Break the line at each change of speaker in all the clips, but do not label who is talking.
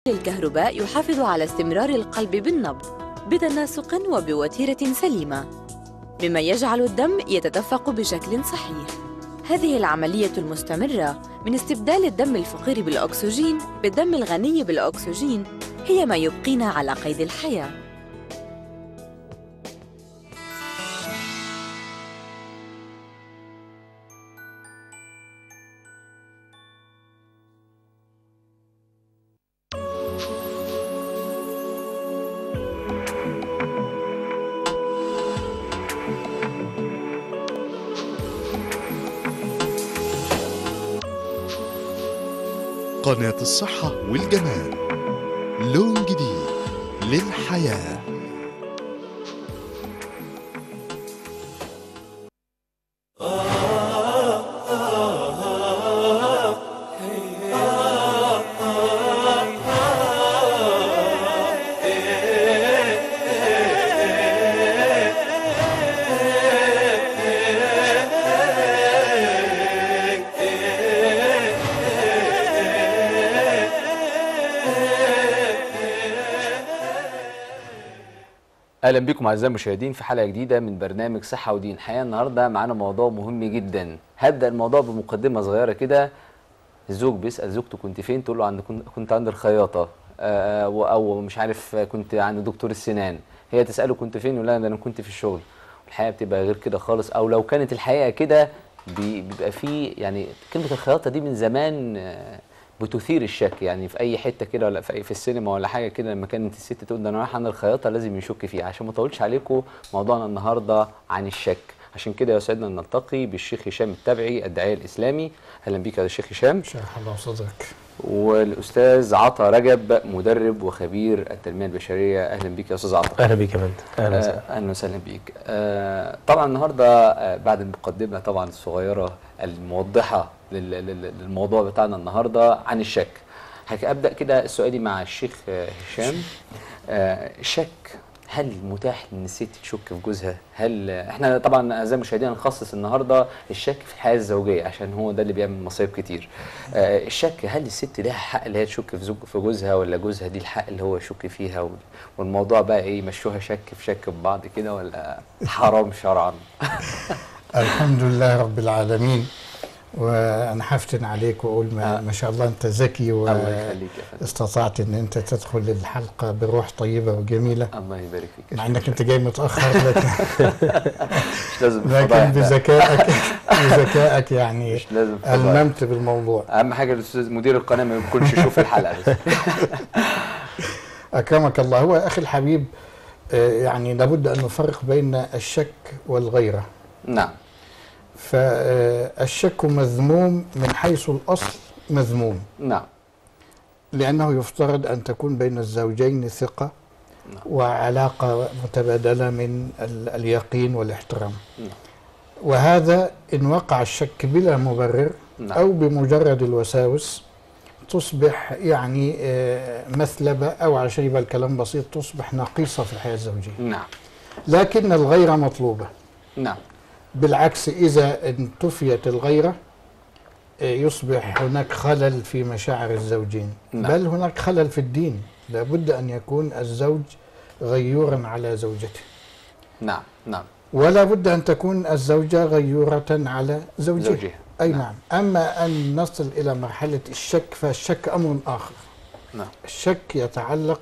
الكهرباء يحافظ على استمرار القلب بالنبض بتناسق وبوتيرة سليمة مما يجعل الدم يتدفق بشكل صحيح هذه العملية المستمرة من استبدال الدم الفقير بالأكسجين بالدم الغني بالأكسجين هي ما يبقينا على قيد الحياة
قناة الصحة والجمال لون جديد للحياة
اهلا بكم اعزائي المشاهدين في حلقه جديده من برنامج صحه ودين الحقيقه النهارده معانا موضوع مهم جدا هبدا الموضوع بمقدمه صغيره كده الزوج بيسال زوجته كنت فين تقول له عند كنت- كنت عند الخياطه آه، او مش عارف كنت عند دكتور السنان هي تساله كنت فين يقول لها ده انا كنت في الشغل الحقيقه بتبقى غير كده خالص او لو كانت الحقيقه كده بي- بيبقى في يعني كلمه الخياطه دي من زمان آه، بتثير الشك يعني في اي حته كده ولا في أي في السينما ولا حاجه كده لما كانت الست تقول ده انا رايح عند الخياطه لازم يشك فيها عشان ما اطولش عليكم موضوعنا النهارده عن الشك عشان كده يسعدنا ان نلتقي بالشيخ هشام التبعي الداعيه الاسلامي اهلا بيك يا شيخ هشام
شرح الله صدرك
والاستاذ عطا رجب مدرب وخبير التنميه البشريه اهلا بيك يا استاذ عطا
اهلا بيك يا فندم اهلا وسهلا
آه، اهلا وسهلا بيك آه، طبعا النهارده آه، بعد المقدمه طبعا الصغيره الموضحه لل- لل- للموضوع بتاعنا النهارده عن الشك هك- ابدا كده سؤالي مع الشيخ آه، هشام آه، الشك هل متاح ان الست تشك في جوزها؟ هل احنا طبعا اعزائي المشاهدين هنخصص النهارده الشك في الحياه الزوجيه عشان هو ده اللي بيعمل مصايب كتير. آه، الشك هل الست لها حق اللي هي تشك في زوج في جوزها ولا جوزها دي الحق اللي هو يشك فيها وال- والموضوع بقى ايه يمشوها شك في شك في بعض كده ولا حرام شرعا؟
الحمد لله رب العالمين وانا هفتن عليك واقول ما,
آه.
ما شاء الله انت ذكي
الله يخليك يا فندم
واستطعت ان انت تدخل الحلقه بروح طيبه وجميله
الله يبارك فيك
مع انك انت جاي متاخر لكن
مش لازم
لكن
فضايح بقى.
بذكائك بذكائك يعني
مش لازم فضايح.
الممت بالموضوع
اهم حاجه الاستاذ مدير القناه ما يكونش يشوف الحلقه بس
اكرمك الله هو اخي الحبيب آه، يعني لابد ان نفرق بين الشك والغيره
نعم
فالشك مذموم من حيث الاصل مذموم
نعم
لأنه يفترض أن تكون بين الزوجين ثقة
نعم.
وعلاقة متبادلة من ال- اليقين والاحترام
نعم.
وهذا إن وقع الشك بلا مبرر
نعم.
أو بمجرد الوساوس تصبح يعني آه، مثلبة أو على شيء الكلام بسيط تصبح نقيصة في الحياة الزوجية
نعم
لكن الغيرة مطلوبة
نعم
بالعكس إذا انتفيت الغيرة آه، يصبح هناك خلل في مشاعر الزوجين
نعم.
بل هناك خلل في الدين لابد أن يكون الزوج غيورا على زوجته
نعم نعم
ولا بد أن تكون الزوجة غيورة على زوجها
زوجها
أي
نعم.
نعم. أما أن نصل إلى مرحلة الشك فالشك أمر آخر
نعم
الشك يتعلق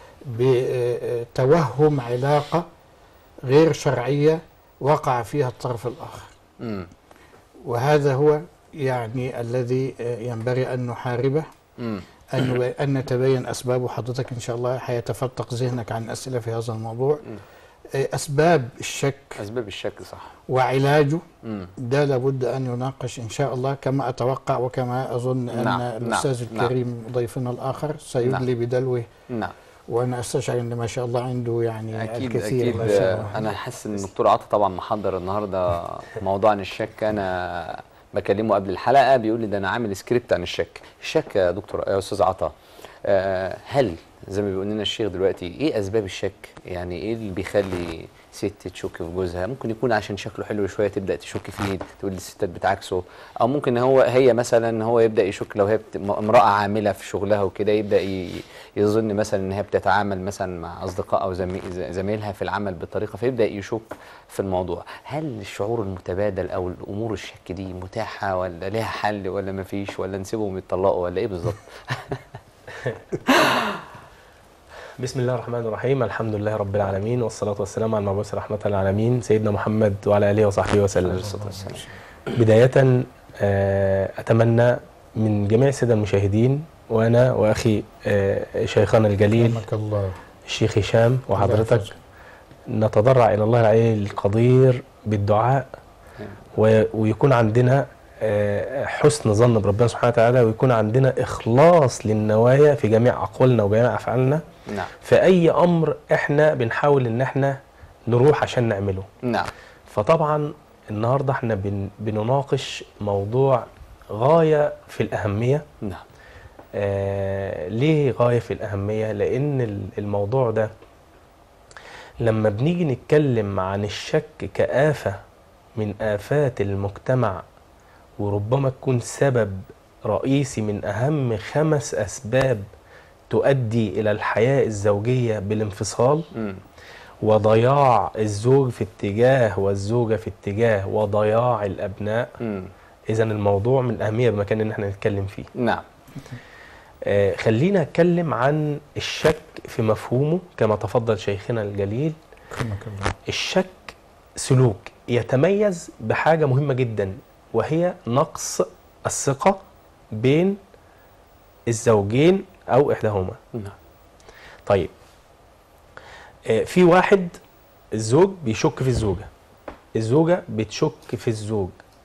بتوهم علاقة غير شرعية وقع فيها الطرف الآخر
امم
وهذا هو يعني الذي ينبغي أن نحاربه
امم
أن أن نتبين أسبابه حضرتك إن شاء الله حيتفتق ذهنك عن أسئلة في هذا الموضوع أسباب الشك
اسباب الشك صح
وعلاجه
امم
ده لابد أن يناقش إن شاء الله كما أتوقع وكما أظن أن
نعم،
الأستاذ
نعم،
الكريم ضيفنا الآخر سيدلي بدلوه
نعم
وأنا أستشعر أن ما شاء الله عنده يعني
اكيد
الكثير
اكيد
ما شاء
آه،
الله
انا حاسس ان الدكتور عطا طبعا محضر النهارده موضوع عن الشك انا بكلمه قبل الحلقه بيقول لي ده انا عامل سكريبت عن الشك الشك يا دكتور يا استاذ عطا آه، هل زي ما بيقول لنا الشيخ دلوقتي ايه اسباب الشك يعني ايه اللي بيخلي ست تشك في جوزها ممكن يكون عشان شكله حلو شويه تبدا تشك فيه تقول الستات بتعكسه او ممكن هو هي مثلا هو يبدا يشك لو هي بت... امراه عامله في شغلها وكده يبدا ي... يظن مثلا ان هي بتتعامل مثلا مع اصدقاء او زمي... ز- زمايلها في العمل بطريقه فيبدا يشك في الموضوع هل الشعور المتبادل او الامور الشك دي متاحه ولا ليها حل ولا مفيش ولا نسيبهم يتطلقوا ولا ايه بالظبط
بسم الله الرحمن الرحيم الحمد لله رب العالمين والصلاة والسلام على المبعوث رحمة للعالمين سيدنا محمد وعلى آله وصحبه وسلم بداية آه، أتمنى من جميع السادة المشاهدين وأنا وأخي آه، شيخنا الجليل
رحمك الله
الشيخ هشام وحضرتك
يحفظك.
نتضرع إلى الله العلي القدير بالدعاء و- ويكون عندنا آه، حسن ظن بربنا سبحانه وتعالى ويكون عندنا إخلاص للنوايا في جميع أقوالنا وجميع أفعالنا
نعم
في اي امر احنا بنحاول ان احنا نروح عشان نعمله
نعم
فطبعا النهارده احنا بن بنناقش موضوع غايه في الاهميه
نعم
آه ليه غايه في الاهميه لان ال- الموضوع ده لما بنيجي نتكلم عن الشك كآفة من آفات المجتمع وربما تكون سبب رئيسي من أهم خمس أسباب تؤدي إلى الحياة الزوجية بالانفصال
مم.
وضياع الزوج في اتجاه والزوجة في اتجاه وضياع الأبناء
مم.
إذا الموضوع من أهمية بمكان إن احنا نتكلم فيه
نعم
آه خلينا أتكلم عن الشك في مفهومه كما تفضل شيخنا الجليل
رحمك الله
الشك سلوك يتميز بحاجة مهمة جدا وهي نقص الثقة بين الزوجين أو إحداهما
نعم
طيب آه، في واحد الزوج بيشك في الزوجة الزوجة بتشك في الزوج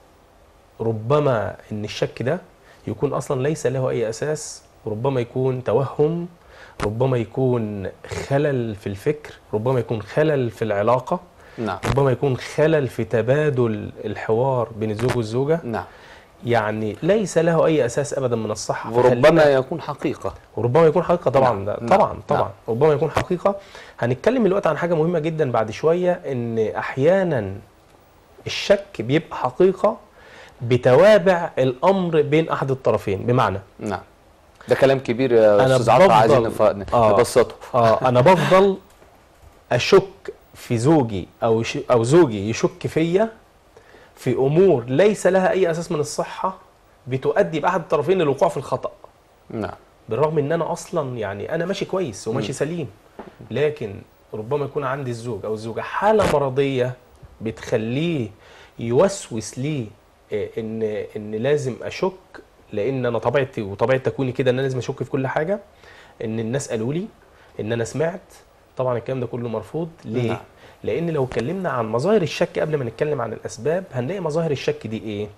ربما ان الشك ده يكون اصلا ليس له اي اساس ربما يكون توهم ربما يكون خلل في الفكر ربما يكون خلل في العلاقة
نعم
ربما يكون خلل في تبادل الحوار بين الزوج والزوجة
نعم
يعني ليس له اي اساس ابدا من الصحة
وربما
فخلينا-
يكون حقيقة
وربما يكون حقيقه طبعا
نعم،
ده
نعم،
طبعا
نعم.
طبعا ربما يكون حقيقه هنتكلم دلوقتي عن حاجه مهمه جدا بعد شويه ان احيانا الشك بيبقى حقيقه بتوابع الامر بين احد الطرفين بمعنى
نعم ده كلام كبير يا
أنا
استاذ عطا عايزين
بفضل-
نف-
آه.
نبسطه
اه انا بفضل اشك في زوجي او ش... او زوجي يشك فيا في امور ليس لها اي اساس من الصحه بتؤدي باحد الطرفين للوقوع في الخطا
نعم
بالرغم ان انا اصلا يعني انا ماشي كويس وماشي سليم لكن ربما يكون عندي الزوج او الزوجه حاله مرضيه بتخليه يوسوس لي آه، ان ان لازم اشك لان انا طبيعتي وطبيعه تكويني كده ان انا لازم اشك في كل حاجه ان الناس قالوا لي ان انا سمعت طبعا الكلام ده كله مرفوض ليه
نعم.
لان لو اتكلمنا عن مظاهر الشك قبل ما نتكلم عن الاسباب هنلاقي مظاهر الشك دي ايه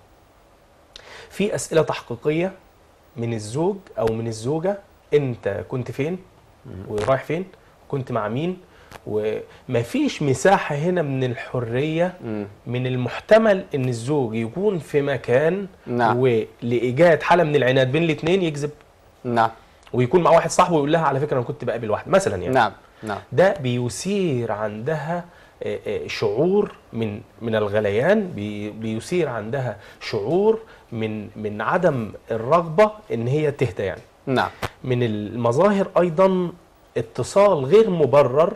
في اسئله تحقيقيه من الزوج او من الزوجه انت كنت فين ورايح فين كنت مع مين ومفيش مساحه هنا من الحريه
مم.
من المحتمل ان الزوج يكون في مكان
نعم.
ولايجاد حاله من العناد بين الاثنين يكذب
نعم
ويكون مع واحد صاحبه ويقول لها على فكره انا كنت بقابل واحد مثلا يعني
نعم نعم
ده بيثير عندها آه، آه، شعور من من الغليان بي- بيثير عندها شعور من من عدم الرغبه ان هي تهدى يعني
نعم
من المظاهر ايضا اتصال غير مبرر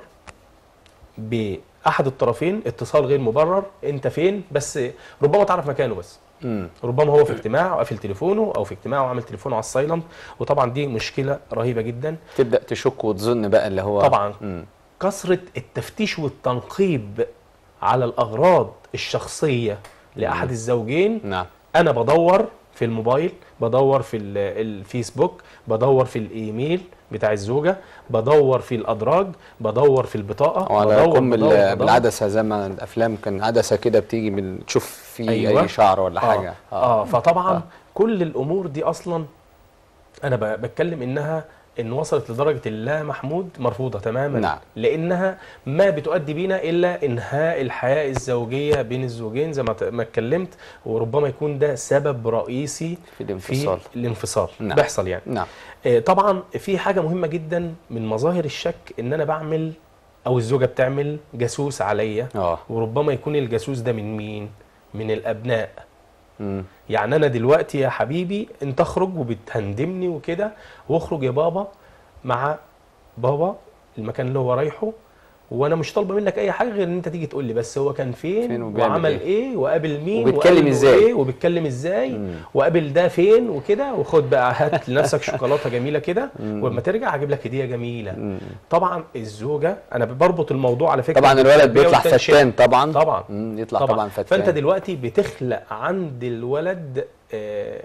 باحد الطرفين اتصال غير مبرر انت فين بس ربما تعرف مكانه بس
مم.
ربما هو في اجتماع وقافل تليفونه او في اجتماع وعامل تليفونه على السايلنت وطبعا دي مشكله رهيبه جدا
تبدا تشك وتظن بقى اللي هو
طبعا.
مم.
كثره التفتيش والتنقيب على الاغراض الشخصيه لاحد الزوجين
نعم
انا بدور في الموبايل بدور في ال- الفيسبوك بدور في الايميل بتاع الزوجه بدور في الادراج بدور في البطاقه
وعلى
بدور
قم
بدور
ال-
بدور.
بالعدسه زي ما الافلام كان عدسه كده بتيجي من تشوف في
أيوة.
اي شعر ولا حاجه
اه, آه. فطبعا
آه.
آه. كل الامور دي اصلا انا ب- بتكلم انها ان وصلت لدرجه اللا محمود مرفوضه تماما
نعم.
لانها ما بتؤدي بينا الا انهاء الحياه الزوجيه بين الزوجين زي ما ت- ما اتكلمت وربما يكون ده سبب رئيسي
في الانفصال.
في الانفصال
نعم.
بيحصل يعني
نعم
آه، طبعا في حاجه مهمه جدا من مظاهر الشك ان انا بعمل او الزوجه بتعمل جاسوس عليا
اه
وربما يكون الجاسوس ده من مين من الابناء
مم.
يعني انا دلوقتي يا حبيبي انت اخرج وبتهندمني وكده واخرج يا بابا مع بابا المكان اللي هو رايحه وانا مش طالبه منك اي حاجه غير ان انت تيجي تقول لي بس هو كان فين,
فين وبيعمل
وعمل
إيه؟
ايه, وقابل مين
وبيتكلم
وقابل
إزاي؟
ايه وبيتكلم ازاي
مم.
وقابل ده فين وكده وخد بقى هات لنفسك شوكولاته جميله كده ولما ترجع هجيب لك هديه جميله
مم.
طبعا الزوجه انا بربط الموضوع على فكره
طبعا الولد
بالتربية
بيطلع
والتنشئة.
فتان طبعا
طبعا
مم. يطلع طبعا, فتان
فانت دلوقتي بتخلق عند الولد آه،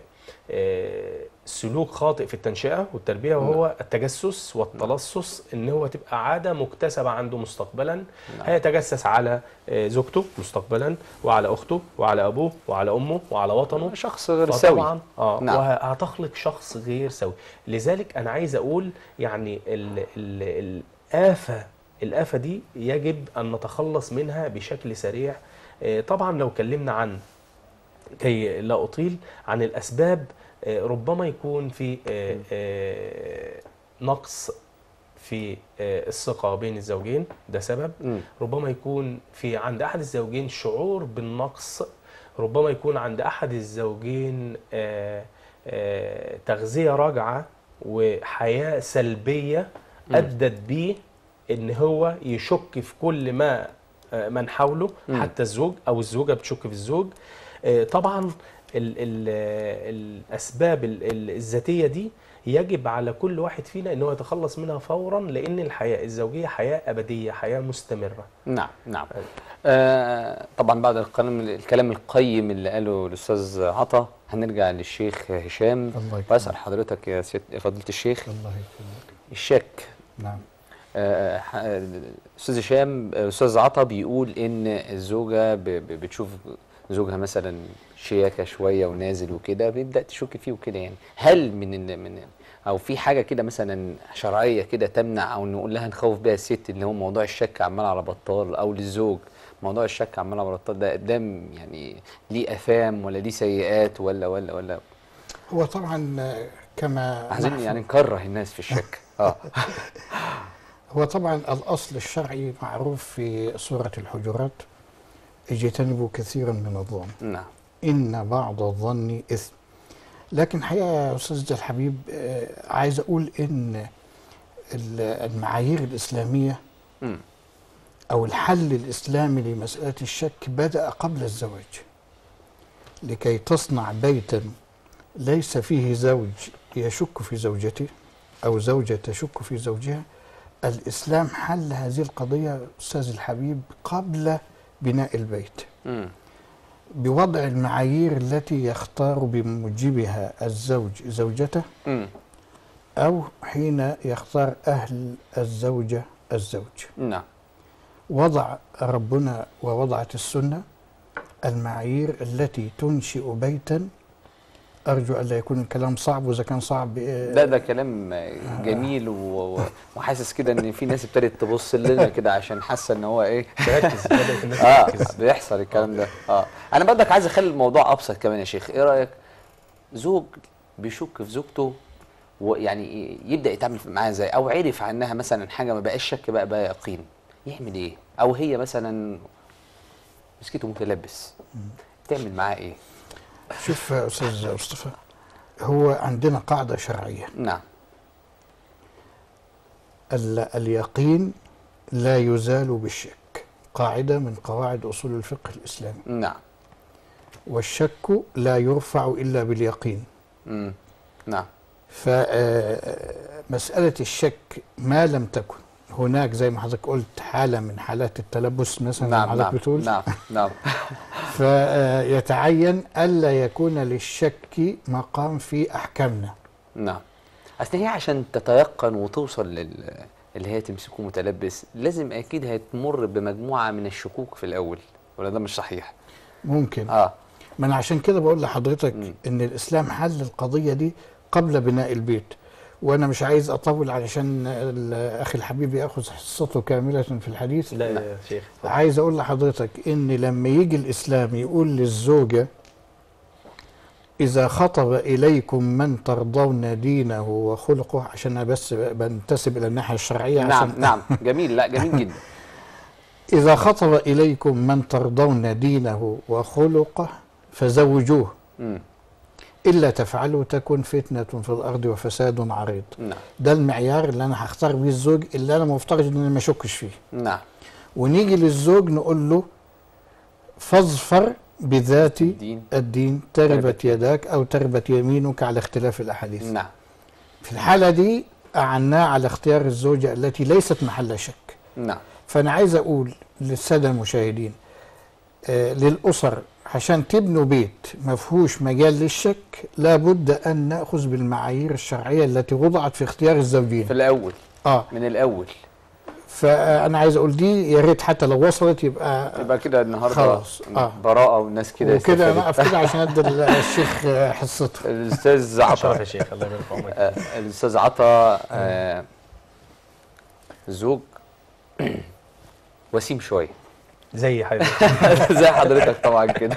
آه، سلوك خاطئ في التنشئه والتربيه وهو التجسس والتلصص ان هو تبقى عاده مكتسبه عنده مستقبلا هيتجسس على آه، زوجته مستقبلا وعلى اخته وعلى ابوه وعلى امه وعلى وطنه
شخص غير سوي
فطبعا اه
نعم.
وهتخلق شخص غير سوي لذلك انا عايز اقول يعني ال ال الآفة الآفة دي يجب أن نتخلص منها بشكل سريع آه، طبعا لو اتكلمنا عن كي لا أطيل عن الأسباب آه، ربما يكون في آه، آه، نقص في آه، الثقة بين الزوجين ده سبب
مم.
ربما يكون في عند احد الزوجين شعور بالنقص ربما يكون عند احد الزوجين آه، آه، تغذيه راجعه وحياه سلبيه ادت بيه ان هو يشك في كل ما آه، من حوله
مم.
حتى الزوج او الزوجه بتشك في الزوج آه، طبعا ال ال الاسباب ال- ال- الذاتيه دي يجب على كل واحد فينا ان هو يتخلص منها فورا لان الحياه الزوجيه حياه ابديه حياه مستمره
نعم نعم آه طبعا بعد الكلام الكلام القيم اللي قاله الاستاذ عطا هنرجع للشيخ هشام
الله يكرمك.
واسال حضرتك يا سيد يا فضيله الشيخ
الله يكرمك
الشك
نعم
آه، ح- الاستاذ هشام الاستاذ عطا بيقول ان الزوجه ب- ب- بتشوف زوجها مثلا شياكه شويه ونازل وكده بيبدا تشك فيه وكده يعني هل من ال- من او في حاجه كده مثلا شرعيه كده تمنع او نقول لها نخوف بيها الست اللي هو موضوع الشك عمال على بطال او للزوج موضوع الشك عمال على بطال ده ده يعني ليه اثام ولا ليه سيئات ولا ولا ولا
هو طبعا آه، كما
عايزين
نحن-
يعني نكره الناس في الشك اه
هو طبعا الأصل الشرعي معروف في سورة الحجرات اجتنبوا كثيرا من الظن
نعم
إن بعض الظن إثم لكن حقيقة يا أستاذ الحبيب آه، عايز أقول إن ال- المعايير الإسلامية
مم.
أو الحل الإسلامي لمسألة الشك بدأ قبل الزواج لكي تصنع بيتا ليس فيه زوج يشك في زوجته أو زوجة تشك في زوجها الإسلام حل هذه القضية أستاذ الحبيب قبل بناء البيت
مم.
بوضع المعايير التي يختار بموجبها الزوج زوجته
مم.
أو حين يختار أهل الزوجة الزوج
نعم
وضع ربنا ووضعت السنة المعايير التي تنشئ بيتا أرجو ألا يكون الكلام صعب وإذا كان صعب آه،
ده ده كلام جميل و- و- وحاسس كده ان في ناس ابتدت تبص لنا كده عشان حاسه ان هو ايه
تركز بدات الناس
اه
تركز
بيحصل الكلام ده اه انا برضك عايز اخلي الموضوع ابسط كمان يا شيخ ايه رايك زوج بيشك في زوجته ويعني يبدا يتعامل معاها ازاي او عرف عنها مثلا حاجه ما بقاش شك بقى بقى يقين يعمل ايه او هي مثلا مسكته متلبس تعمل معاه ايه
شوف يا أستاذ مصطفى هو عندنا قاعدة شرعية
نعم
ال- اليقين لا يزال بالشك قاعدة من قواعد أصول الفقه الإسلامي
نعم
والشك لا يرفع إلا باليقين
مم. نعم
فمسألة الشك ما لم تكن هناك زي ما حضرتك قلت حالة من حالات التلبس مثلا زي ما
نعم
حضرتك
نعم
بتقول
نعم نعم
فيتعين ألا يكون للشك مقام في أحكامنا
نعم اصل هي عشان تتيقن وتوصل لل اللي هي تمسكه متلبس لازم اكيد هتمر بمجموعه من الشكوك في الاول ولا ده مش صحيح
ممكن
اه
ما أنا عشان كده بقول لحضرتك
مم.
إن الإسلام حل القضية دي قبل بناء البيت وانا مش عايز اطول علشان ال- اخي الحبيب ياخذ حصته كامله في الحديث
لا يا شيخ اتفضل.
عايز اقول لحضرتك ان لما يجي الاسلام يقول للزوجه اذا خطب اليكم من ترضون دينه وخلقه عشان انا بس بنتسب الى الناحيه الشرعيه
نعم
عشان
نعم جميل لا جميل جدا
اذا خطب اليكم من ترضون دينه وخلقه فزوجوه
مم.
الا تفعلوا تكن فتنه في الارض وفساد عريض
نعم
ده المعيار اللي انا هختار بيه الزوج اللي انا مفترض ان أنا ما اشكش فيه
نعم
ونيجي للزوج نقول له فاظفر بذات
الدين
الدين تربت
تربت
يداك او تربت يمينك على اختلاف الاحاديث
نعم
في الحاله دي اعناه على اختيار الزوجه التي ليست محل شك
نعم
فانا عايز اقول للساده المشاهدين آه للاسر عشان تبنوا بيت ما فيهوش مجال للشك لابد ان ناخذ بالمعايير الشرعيه التي وضعت في اختيار الزوجين
في الاول
اه
من الاول
فانا عايز اقول دي يا ريت حتى لو وصلت يبقى
يبقى كده النهارده
خلاص، آه.
براءه والناس كده
وكده انا
استفادت.
اقف كده عشان ادي الشيخ آه، حصته
الاستاذ
شرف
عطا
يا شيخ الله يبارك في عمرك
آه، الاستاذ عطا آه، زوج وسيم شويه
زي حضرتك
زي حضرتك طبعا كده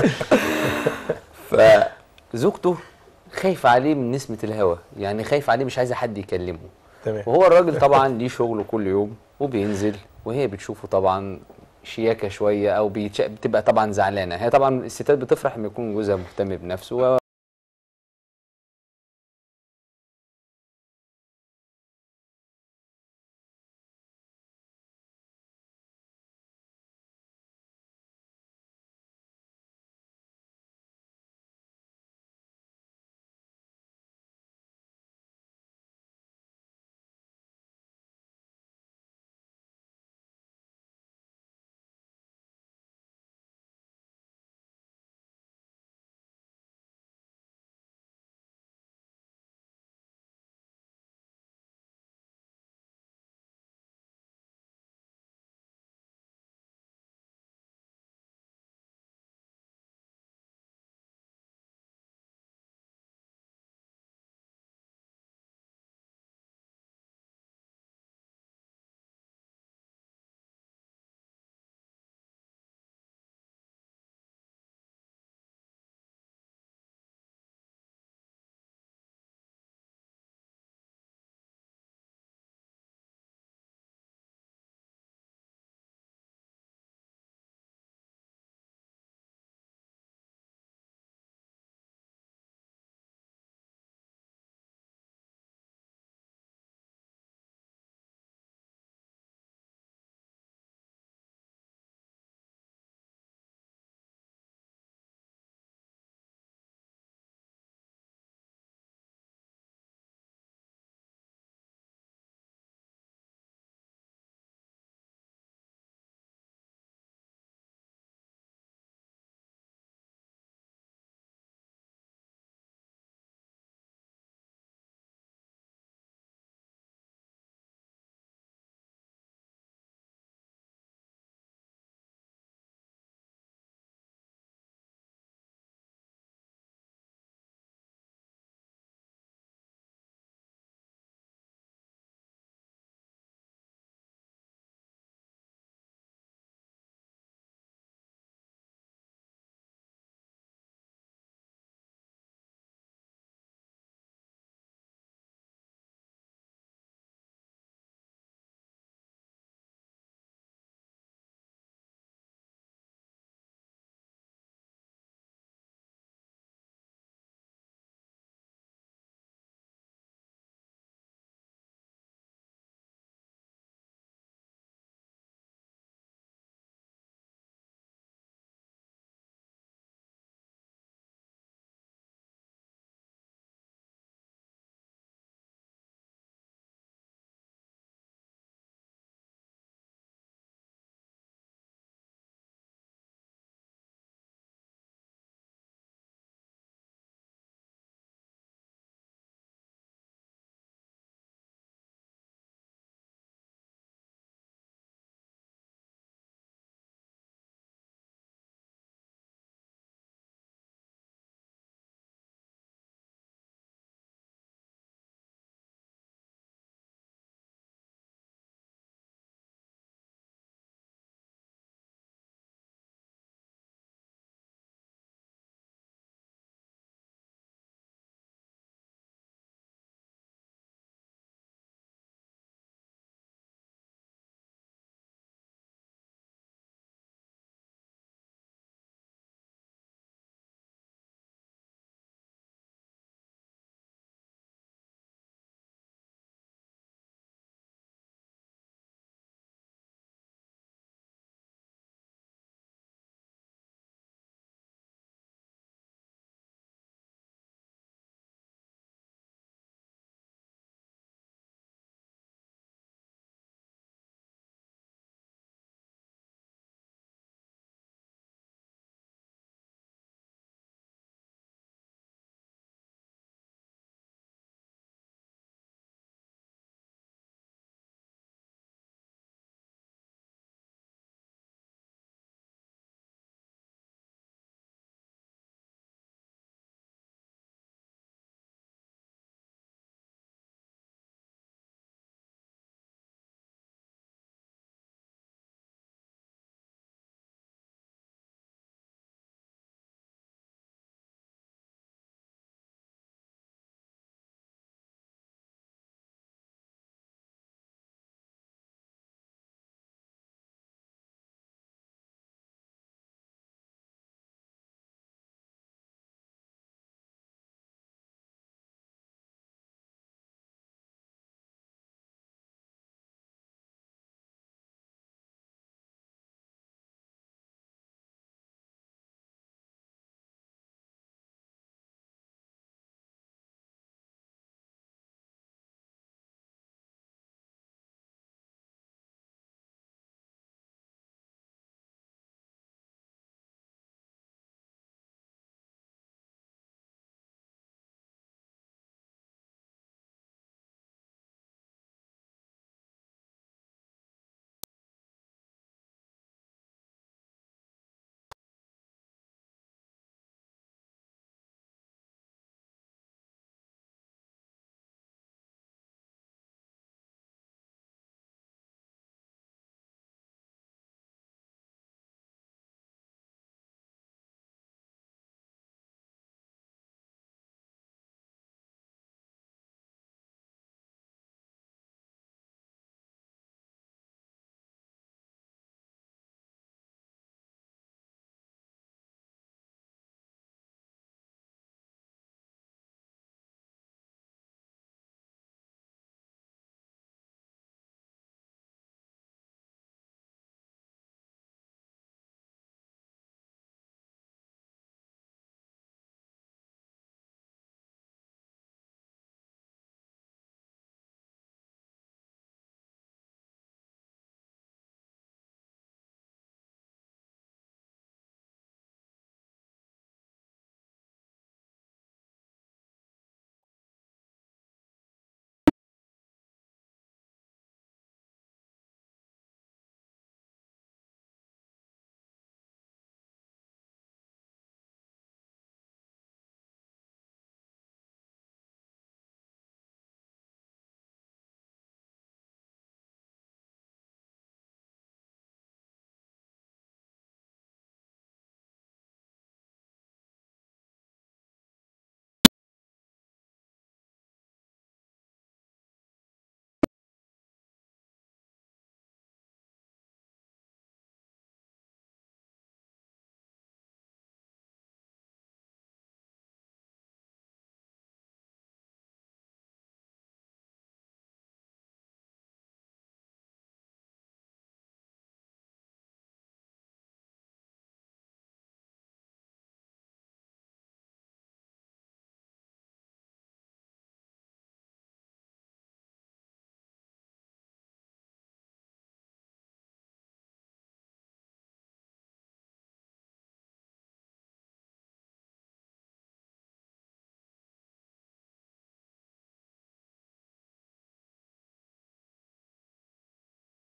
فزوجته خايفه عليه من نسمه الهوى يعني خايفه عليه مش عايزه حد يكلمه
تمام
وهو الراجل طبعا ليه شغله كل يوم وبينزل وهي بتشوفه طبعا شياكه شويه او بيتش... بتبقى طبعا زعلانه هي طبعا الستات بتفرح لما يكون جوزها مهتم بنفسه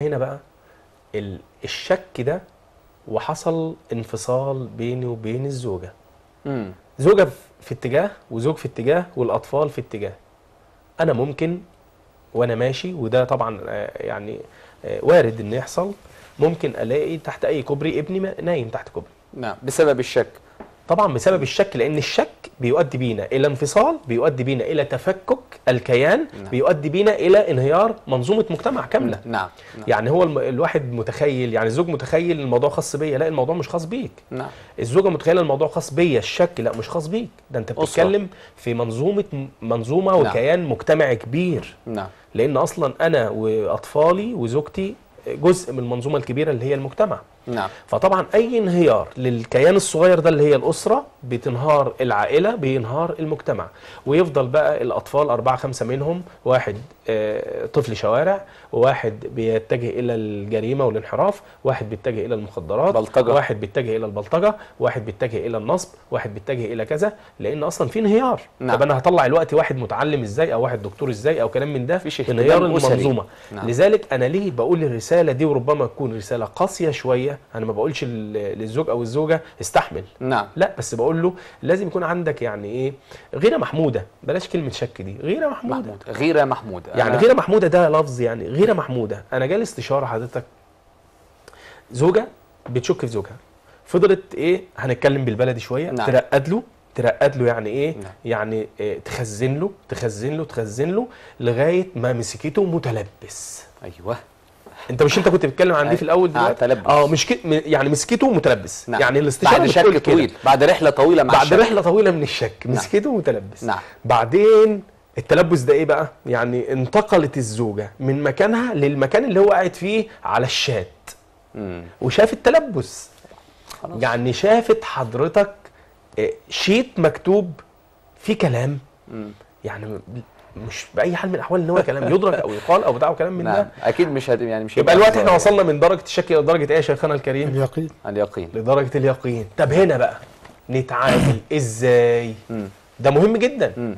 هنا بقى ال- الشك ده وحصل انفصال بيني وبين الزوجه
مم.
زوجة في- في اتجاه وزوج في اتجاه والأطفال في اتجاه أنا ممكن وأنا ماشي وده طبعا آه، يعني آه، وارد إن يحصل ممكن ألاقي تحت أي كوبري ابني ما- نايم تحت كوبري
نعم بسبب الشك
طبعا بسبب الشك لأن الشك بيؤدي بينا إلى انفصال بيؤدي بينا إلى تفكك الكيان
نعم.
بيؤدي بينا إلى انهيار منظومة مجتمع كاملة
نعم نعم
يعني هو الم- الواحد متخيل يعني الزوج متخيل الموضوع خاص بيا لا الموضوع مش خاص بيك
نعم
الزوجه متخيله الموضوع خاص بيا الشك لا مش خاص بيك ده انت
أسرة.
بتتكلم في منظومه منظومه
نعم.
وكيان مجتمعي كبير
نعم
لان اصلا انا واطفالي وزوجتي جزء من المنظومه الكبيره اللي هي المجتمع
نعم
فطبعا اي انهيار للكيان الصغير ده اللي هي الاسره بتنهار العائله بينهار المجتمع ويفضل بقى الاطفال اربعه خمسه منهم واحد آه، طفل شوارع وواحد بيتجه الى الجريمه والانحراف واحد بيتجه الى المخدرات
بلطجة.
واحد بيتجه الى البلطجه واحد بيتجه الى النصب واحد بيتجه الى كذا لان اصلا في انهيار
نعم.
طب انا هطلع الوقت واحد متعلم ازاي او واحد دكتور ازاي او كلام من ده
مفيش اهتمام
انهيار
أسري.
المنظومه
نعم.
لذلك انا ليه بقول الرساله دي وربما تكون رساله قاسيه شويه انا ما بقولش لل- للزوج او الزوجه استحمل
نعم
لا بس بقول له لازم يكون عندك يعني ايه غيره محموده بلاش كلمه شك دي غيره محموده
محمود غيره محمود
يعني
أنا-
غيره محموده ده لفظ يعني غيره محموده انا جالي استشاره حضرتك زوجه بتشك في زوجها فضلت ايه هنتكلم بالبلدي شويه
نعم.
ترقد له ترقد له يعني ايه
نعم.
يعني إيه تخزن له تخزن له تخزن له لغايه ما مسكته متلبس
ايوه
انت مش انت كنت بتتكلم عن دي في الاول
آه،
دلوقتي
تلبس.
اه مش كده م- يعني مسكته متلبس
نعم.
يعني الاستشاره
بعد
بتقول
شك
كده.
طويل بعد رحله طويله مع
بعد
الشك.
رحله طويله من الشك
نعم.
مسكته متلبس
نعم.
بعدين التلبس ده ايه بقى يعني انتقلت الزوجه من مكانها للمكان اللي هو قاعد فيه على الشات
مم.
وشاف التلبس
خلاص.
يعني شافت حضرتك آه، شيت مكتوب فيه كلام
مم.
يعني م- مش باي حال من الاحوال ان هو كلام يدرك او يقال او بتاع كلام من
نعم
ده
اكيد مش هت... يعني مش
يبقى
هيبقى
الوقت احنا
هزار.
وصلنا من درجه الشك الى درجه ايه يا شيخنا الكريم
اليقين
اليقين
لدرجه اليقين طب هنا بقى نتعامل ازاي
مم.
ده مهم جدا
مم.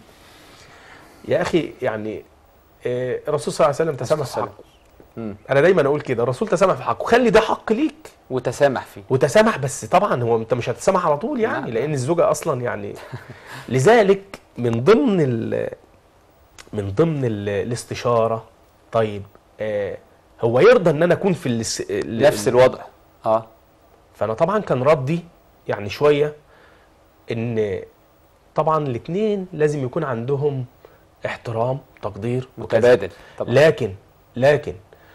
يا اخي يعني آه، الرسول صلى الله عليه وسلم تسامح في
السلام.
حقه
مم.
انا دايما اقول كده الرسول تسامح في حقه خلي ده حق ليك
وتسامح فيه
وتسامح بس طبعا هو انت مش هتسامح على طول يعني
نعم.
لان الزوجه اصلا يعني لذلك من ضمن ال من ضمن ال الاستشاره طيب آه هو يرضى ان انا اكون في الاس- ال-
نفس الوضع اه
فانا طبعا كان ردي يعني شويه ان طبعا الاثنين لازم يكون عندهم احترام تقدير وكذا.
متبادل طبعا
لكن لكن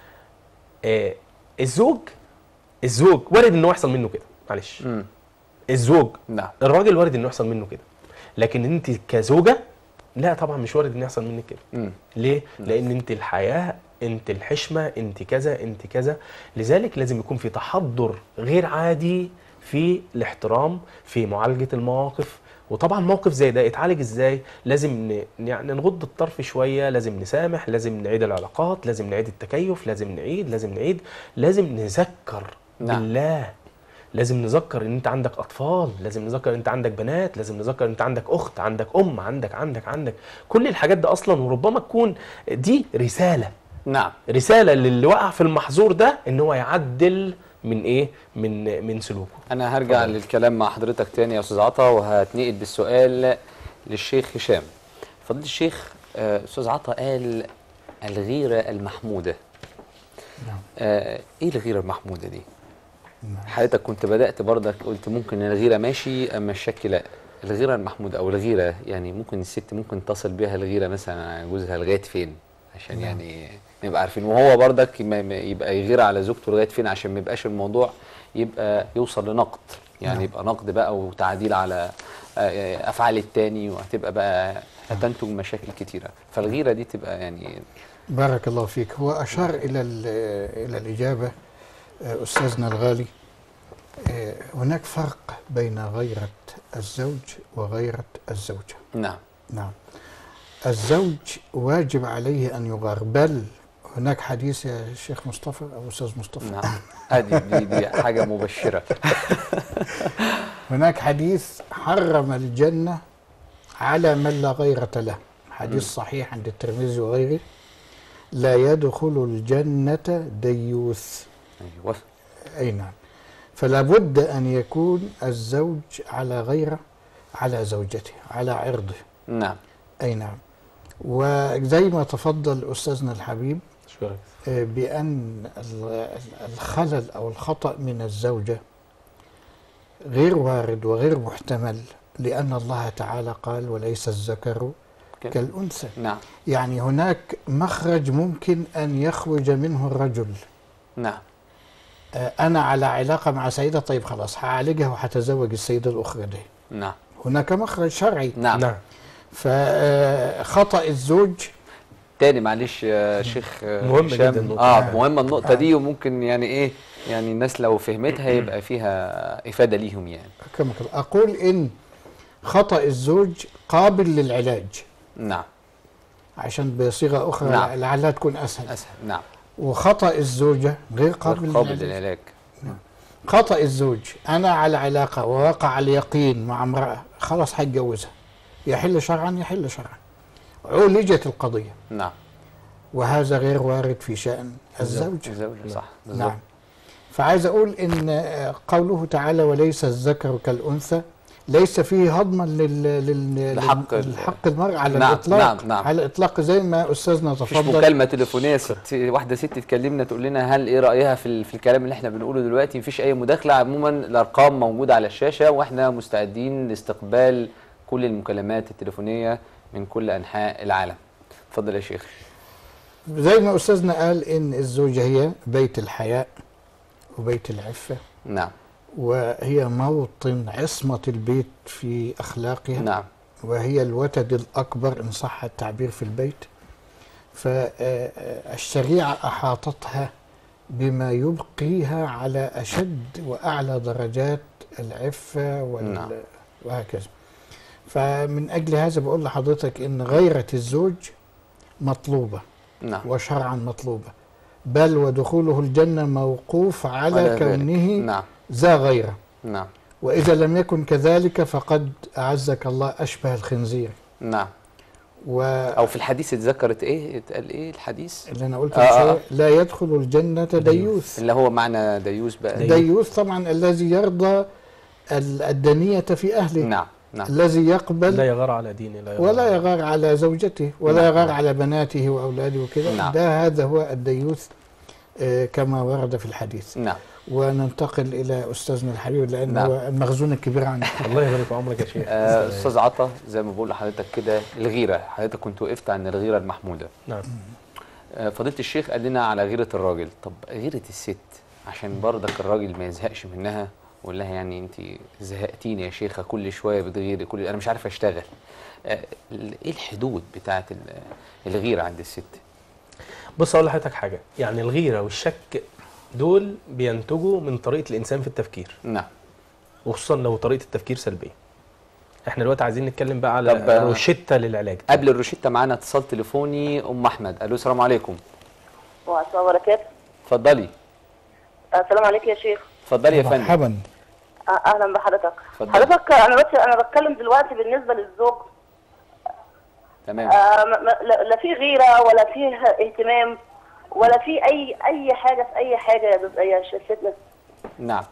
آه الزوج الزوج وارد انه يحصل منه كده معلش
مم.
الزوج
نعم
الراجل وارد انه يحصل منه كده لكن انت كزوجه لا طبعا مش وارد انه يحصل منك كده
مم.
ليه لان انت الحياه انت الحشمه انت كذا انت كذا لذلك لازم يكون في تحضر غير عادي في الاحترام في معالجه المواقف وطبعا موقف زي ده يتعالج ازاي لازم ن- يعني نغض الطرف شويه لازم نسامح لازم نعيد العلاقات لازم نعيد التكيف لازم نعيد لازم نعيد لازم نذكر
نعم.
بالله لازم نذكر ان انت عندك اطفال لازم نذكر ان انت عندك بنات لازم نذكر ان انت عندك اخت عندك ام عندك عندك عندك كل الحاجات دي اصلا وربما تكون دي رساله
نعم
رساله للي وقع في المحظور ده ان هو يعدل من ايه من من سلوكه
انا هرجع
اتفضل.
للكلام مع حضرتك تاني يا استاذ عطا وهتنقل بالسؤال للشيخ هشام فضيله الشيخ آه، استاذ عطا قال الغيره المحموده
نعم.
آه، ايه الغيره المحموده دي
نعم.
حضرتك كنت بدات برضك قلت ممكن الغيره ماشي اما الشك لا الغيره المحموده او الغيره يعني ممكن الست ممكن تصل بها الغيره مثلا على جوزها لغايه فين عشان
نعم.
يعني نبقى عارفين وهو برضك ما- ما يبقى يغير على زوجته لغايه فين عشان ما يبقاش الموضوع يبقى يوصل لنقد يعني
نعم.
يبقى نقد بقى وتعديل على آه، افعال التاني وهتبقى بقى هتنتج مشاكل كتيره فالغيره دي تبقى يعني
بارك الله فيك هو أشار إلى ال- إلى الإجابة آه، أستاذنا الغالي آه، هناك فرق بين غيرة الزوج وغيرة الزوجة
نعم
نعم الزوج واجب عليه أن يغار بل هناك حديث يا شيخ مصطفى أو أستاذ مصطفى
نعم ادي دي دي حاجه مبشره
هناك حديث حرم الجنة على من لا غيرة له حديث صحيح عند الترمذي وغيره لا يدخل الجنة ديوث
ايوه
أي نعم فلا بد أن يكون الزوج على غيره على زوجته على عرضه
نعم
أي نعم وزي ما تفضل أستاذنا الحبيب
شكرا
آه، بأن ال- الخلل أو الخطأ من الزوجة غير وارد وغير محتمل لأن الله تعالى قال وليس الذكر
كده.
كالأنثى
نعم
يعني هناك مخرج ممكن أن يخرج منه الرجل
نعم
آه، أنا على علاقة مع سيدة طيب خلاص هعالجها وهتزوج السيدة الأخرى دي
نعم
هناك مخرج شرعي
نعم,
نعم
فخطأ الزوج
تاني معلش يا شيخ آه،
مهم
هشام.
جدا النقطة
اه
دي.
مهمه النقطه
آه.
دي وممكن يعني ايه يعني الناس لو فهمتها يبقى فيها افاده ليهم يعني
كما قال أقول إن خطأ الزوج قابل للعلاج
نعم
عشان بصيغة أخرى
نعم.
لعلها تكون أسهل
اسهل نعم
وخطأ الزوجة غير قابل
قابل
للعلاج
للعلاج
خطأ الزوج أنا على علاقة ووقع اليقين مع امرأة خلاص هتجوزها يحل شرعا يحل شرعا عولجت القضية
نعم
وهذا غير وارد في شأن الزوج
الزوجة صح بالظبط
نعم فعايز أقول إن آه، قوله تعالى وليس الذكر كالأنثى ليس فيه هضما لل... لل...
لحق ال-
لحق المرء على
نعم،
الإطلاق
نعم، نعم.
على الإطلاق زي ما أستاذنا
مفيش
تفضل
مكالمة تليفونية ست واحدة ست تكلمنا تقول لنا هل ايه رأيها في, ال- في الكلام اللي احنا بنقوله دلوقتي مفيش أي مداخلة عموما الأرقام موجودة على الشاشة واحنا مستعدين لاستقبال كل المكالمات التليفونية من كل أنحاء العالم اتفضل يا شيخ
زي ما أستاذنا قال إن الزوجة هي بيت الحياء وبيت العفة
نعم
وهي موطن عصمة البيت في أخلاقها
نعم
وهي الوتد الأكبر إن صح التعبير في البيت فالشريعة أحاطتها بما يبقيها على أشد وأعلى درجات العفة وال...
نعم.
وهكذا فمن أجل هذا بقول لحضرتك إن غيرة الزوج مطلوبة
نعم
وشرعا مطلوبة بل ودخوله الجنة موقوف على,
على ذلك.
كونه
نعم
ذا غيره
نعم
وإذا لم يكن كذلك فقد أعزك الله أشبه الخنزير
نعم
واللي
أو في الحديث اتذكرت ايه اتقال ايه الحديث
أنا قلت
آه،
من
آه.
شوية لا يدخل الجنة ديوث
اللي هو معنى ديوس بقى
ديوث.
ديوث طبعا الذي يرضى ال- الدنية في أهله
نعم نعم
الذي يقبل
لا يغار على دينه لا يغار
ولا
على-
يغار على زوجته ولا
نعم.
يغار على بناته وأولاده وكده
نعم.
ده هذا هو الديوث آه، كما ورد في الحديث
نعم
وننتقل إلى أستاذنا الحبيب لأن
نعم.
هو المخزون الكبير عنه
الله يبارك في عمرك يا شيخ
آه، استاذ عطا زي ما بقول لحضرتك كده الغيره حضرتك كنت وقفت عن الغيره المحموده
نعم
آه، فضيله الشيخ قال لنا على غيره الراجل طب غيره الست عشان برضك الراجل ما يزهقش منها ويقول لها يعني انت زهقتيني يا شيخه كل شويه بتغيري كل انا مش عارف اشتغل آه، ال- ايه الحدود بتاعه ال- الغيره عند الست
بص اقول لحضرتك حاجه يعني الغيره والشك دول بينتجوا من طريقه الانسان في التفكير
نعم
وخصوصا لو طريقه التفكير سلبيه احنا دلوقتي عايزين نتكلم بقى على
طب، آه،
روشته للعلاج
قبل الروشته معانا اتصال تليفوني ام احمد الو السلام عليكم
وعلى السلام وبركاته
اتفضلي
السلام عليكم يا شيخ
اتفضلي يا فندم
مرحبا
آه، اهلا بحضرتك
اتفضل.
حضرتك انا بس انا بتكلم دلوقتي بالنسبه للزوج
تمام
آه، ما- ما- لا لا في غيره ولا في اهتمام ولا في اي اي حاجه في اي حاجه يا دكتور- يا ش- ستنا
نعم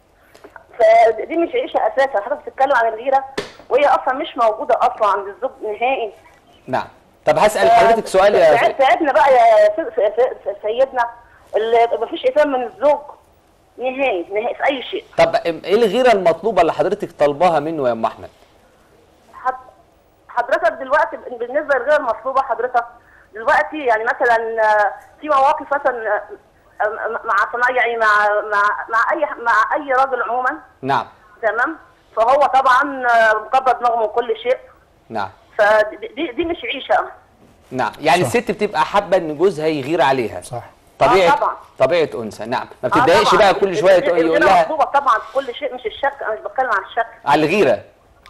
فدي مش عيشه اساسا حضرتك بتتكلم عن الغيره وهي اصلا مش موجوده اصلا عند الزوج نهائي
نعم طب هسال حضرتك سؤال يا
ساعد- ساعدنا بقى يا س- س- س- سيدنا اللي مفيش اهتمام من الزوج نهائي نهائي في اي شيء
طب ايه الغيره المطلوبه اللي حضرتك طالباها منه يا ام احمد
حض- حضرتك دلوقتي بالنسبه للغير المطلوبه حضرتك دلوقتي يعني مثلا آه، في مواقف مثلا آه، آه، مع صناعي يعني مع مع مع اي مع اي راجل عموما
نعم
تمام فهو طبعا آه، مكبر دماغه من كل شيء
نعم
فدي دي, دي مش عيشه
نعم يعني
صح.
الست بتبقى حابه ان جوزها يغير عليها
صح
طبيعه
آه طبعا.
طبيعه انثى نعم ما
آه
بتتضايقش
طبعاً.
بقى كل شويه
الغيرة-
تقول يقول
الغيرة
لها
مطلوبه طبعا في كل شيء مش الشك انا مش بتكلم عن الشك
على الغيره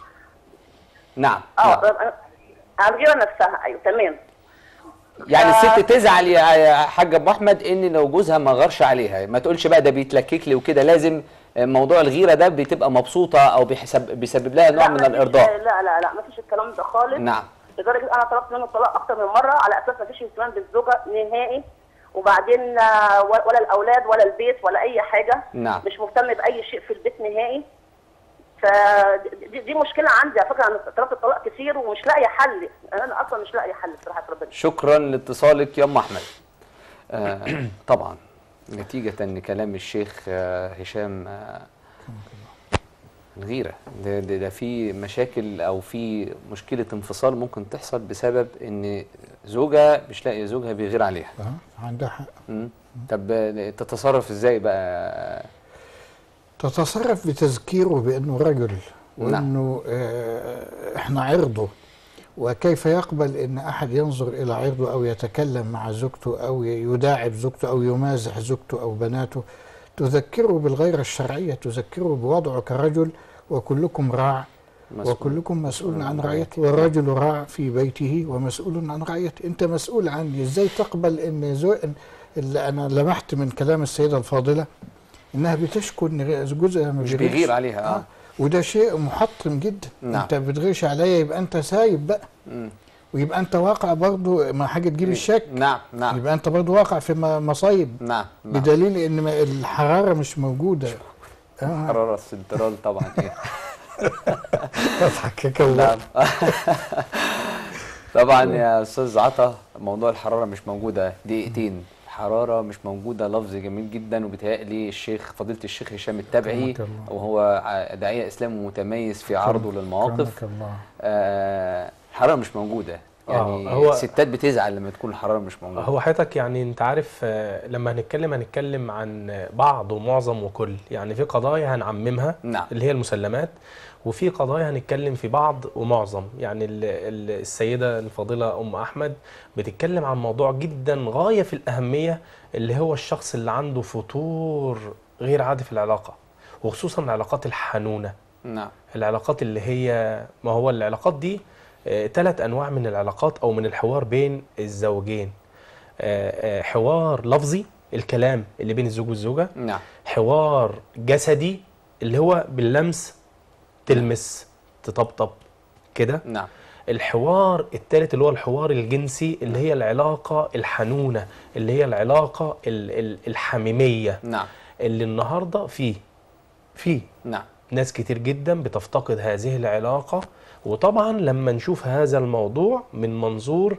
نعم
اه
نعم.
أنا- عن الغيره نفسها ايوه تمام
يعني
آه.
الست تزعل يا يا حاج ابو احمد ان لو جوزها ما غارش عليها ما تقولش بقى ده بيتلكك لي وكده لازم موضوع الغيره ده بتبقى مبسوطه او بيحسب بيسبب لها نوع
لا
من
مفيش-
الارضاء
لا لا لا ما فيش الكلام ده خالص
نعم
لدرجه انا طلبت منه الطلاق اكتر من مره على اساس ما فيش اهتمام بالزوجه نهائي وبعدين آه، ولا الاولاد ولا البيت ولا اي حاجه
نعم.
مش مهتم باي شيء في البيت نهائي فدي دي مشكله عندي على فكره انا طلبت الطلاق كتير ومش لاقيه حل انا اصلا مش لاقيه حل بصراحه ربنا
شكرا لاتصالك يا ام احمد آه طبعا نتيجة لكلام الشيخ آه هشام آه الغيرة ده, ده, ده في مشاكل أو في مشكلة انفصال ممكن تحصل بسبب إن زوجة مش لاقية زوجها بيغير عليها
اه عندها حق
مم. طب آه، تتصرف إزاي بقى
تتصرف بتذكيره بانه رجل
نعم.
وانه آه، احنا عرضه وكيف يقبل ان احد ينظر الى عرضه او يتكلم مع زوجته او يداعب زوجته او يمازح زوجته او بناته تذكره بالغيرة الشرعية تذكره بوضعه كرجل وكلكم راع
مسؤول.
وكلكم مسؤول عن رعيته والرجل راع في بيته ومسؤول عن رعيته انت مسؤول عني ازاي تقبل ان زو... اللي انا لمحت من كلام السيدة الفاضلة انها بتشكو ان جوزها ما
مش
بيغيرش.
بيغير عليها آه.
وده شيء محطم جدا
نعم.
انت بتغيرش عليا يبقى انت سايب بقى
مم.
ويبقى انت واقع برضو ما حاجه تجيب الشك
نعم نعم
يبقى انت برضو واقع في م- مصايب
نعم نعم
بدليل ان ما- الحراره مش موجوده اه
قرار السنترال طبعا إيه
اضحك يا كواب.
نعم طبعا يا استاذ عطا موضوع الحراره مش موجوده دقيقتين حراره مش موجوده لفظ جميل جدا وبيتهيألي الشيخ فضيله الشيخ هشام التبعي
أكرمك الله.
وهو ع- داعيه اسلامي متميز في عرضه للمواقف
كرمك الله
آه الحراره مش موجوده يعني
آه، هو-
الستات بتزعل لما تكون الحراره مش موجوده
هو حضرتك يعني انت عارف آه، لما هنتكلم هنتكلم عن بعض ومعظم وكل يعني في قضايا هنعممها
نعم.
اللي هي المسلمات وفي قضايا هنتكلم في بعض ومعظم يعني ال- ال- السيدة الفاضلة أم أحمد بتتكلم عن موضوع جدا غاية في الأهمية اللي هو الشخص اللي عنده فتور غير عادي في العلاقة وخصوصا العلاقات الحنونة
نعم
العلاقات اللي هي ما هو العلاقات دي ثلاث انواع من العلاقات او من الحوار بين الزوجين آه، آه، حوار لفظي الكلام اللي بين الزوج والزوجه
نعم
حوار جسدي اللي هو باللمس تلمس تطبطب كده
نعم
الحوار الثالث اللي هو الحوار الجنسي اللي هي العلاقه الحنونه اللي هي العلاقه ال- ال- الحميميه
نعم
اللي النهارده فيه فيه
نعم
ناس كتير جدا بتفتقد هذه العلاقة وطبعا لما نشوف هذا الموضوع من منظور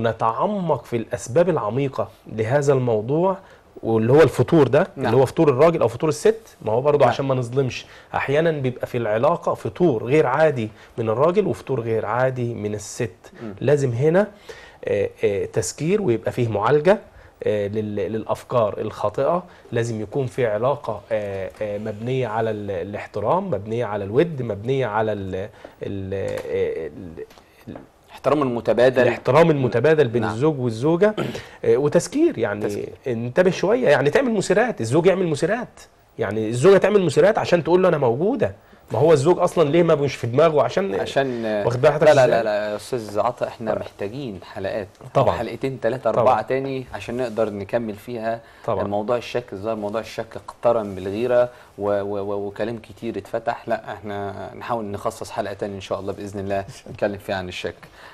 ونتعمق في الأسباب العميقة لهذا الموضوع واللي هو الفطور ده
نعم.
اللي هو فطور الراجل او فطور الست ما هو برضه
نعم.
عشان ما نظلمش احيانا بيبقى في العلاقه فطور غير عادي من الراجل وفطور غير عادي من الست لازم هنا آه، آه، تسكير ويبقى فيه معالجه آه، لل- للافكار الخاطئه لازم يكون في علاقه آه، آه، مبنيه على ال- الاحترام مبنيه على الود مبنيه على ال ال ال
احترام المتبادل
الاحترام المتبادل بين
نعم.
الزوج والزوجه آه، وتسكير يعني
تسكير.
انتبه شويه يعني تعمل مسيرات الزوج يعمل مسيرات يعني الزوجه تعمل مسيرات عشان تقول له انا موجوده ما هو الزوج اصلا ليه ما مش في دماغه عشان
عشان
واخد بالك
لا لا
إزاي؟
لا لا يا استاذ عطا احنا محتاجين حلقات
طبعاً.
حلقتين ثلاثة أربعة
طبعاً.
تاني عشان نقدر نكمل فيها
طبعاً.
الموضوع الشك الظاهر موضوع الشك اقترن بالغيرة و و و وكلام كتير اتفتح لا احنا نحاول نخصص حلقة تاني إن شاء الله بإذن الله نتكلم فيها عن الشك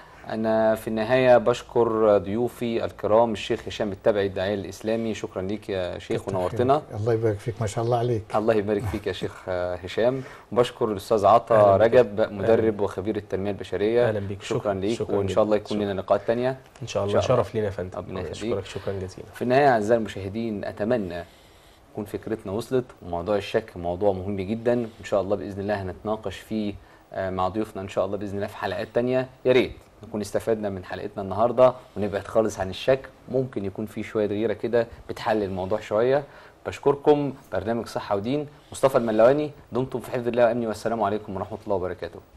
أنا في النهاية بشكر ضيوفي الكرام الشيخ هشام التبعي الداعية الإسلامي شكرا ليك يا شيخ ونورتنا
الله يبارك فيك ما شاء الله عليك
الله يبارك فيك يا شيخ آه، هشام وبشكر الاستاذ عطا
أهلاً بك.
رجب مدرب وخبير التنميه البشريه
أهلاً بك.
شكرا
شكراً-
ليك
شكراً
وان شاء الله
جداً.
يكون لنا
شكراً.
لقاءات تانية
ان شاء
إن
الله
شاء الله.
شرف لينا يا فندم
ربنا يخليك.
اشكرك شكرا جزيلا
في النهايه اعزائي المشاهدين اتمنى تكون فكرتنا وصلت وموضوع الشك موضوع مهم جدا ان شاء الله باذن الله هنتناقش فيه آه، مع ضيوفنا ان شاء الله باذن الله في حلقات تانية يا ريت نكون استفدنا من حلقتنا النهارده ونبعد خالص عن الشك ممكن يكون في شويه غيره كده بتحل الموضوع شويه بشكركم برنامج صحه ودين مصطفى الملواني دمتم في حفظ الله وامني والسلام عليكم ورحمه الله وبركاته